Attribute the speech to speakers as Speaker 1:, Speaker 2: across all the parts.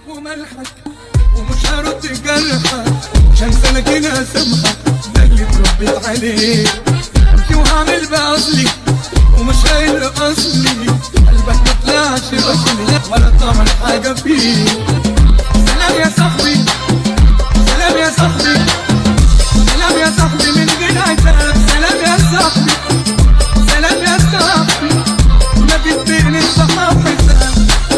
Speaker 1: وملحك ومش هرد جرحك عشان سنكنا سامحك ده اللي اتربيت عليه امشي وهعمل باصلي ومش هيل اصلي قلبك مطلعش اصلي ولا طعم حاجه فيه سلام يا صاحبي سلام يا صاحبي سلام يا صاحبي من غير عتاب سلام يا صاحبي سلام يا صاحبي ما بيديني الصحاب حساب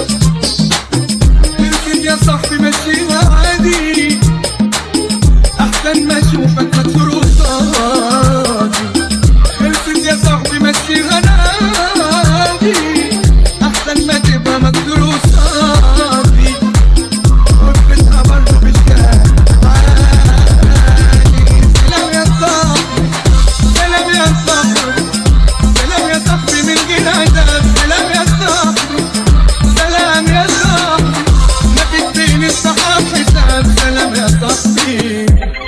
Speaker 1: يمكن يا صاحبي مشيها عادي احسن ما اشوفك مكسور قصادي يمكن يا صاحبي مشيها نادي احسن ما تبقى مكسور قصادي وقفتها برضه مش كان عادي سلام يا صاحبي سلام يا صاحبي سلام يا صاحبي من غير عتاب سلام يا صاحبي سلام يا صاحبي ما بيديني الصحاب حساب سلام يا صاحبي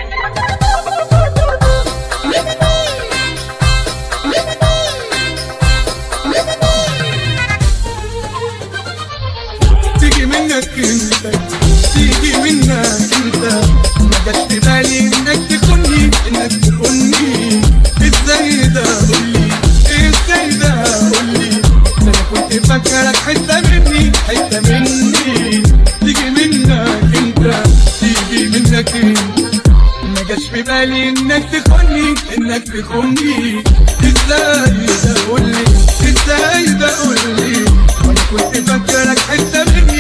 Speaker 1: تيجي منك انت تيجي منك انت ما جاش في بالي انك تخوني انك تخوني ازاي ده قولي ازاي ده قولي ده انا كنت فاكرك حته مني حته مني تيجي منك انت تيجي منك انت ما جاش في بالي انك تخوني انك تخوني ازاي ده قولي ازاي ده قولي وانا كنت فاكرك حته مني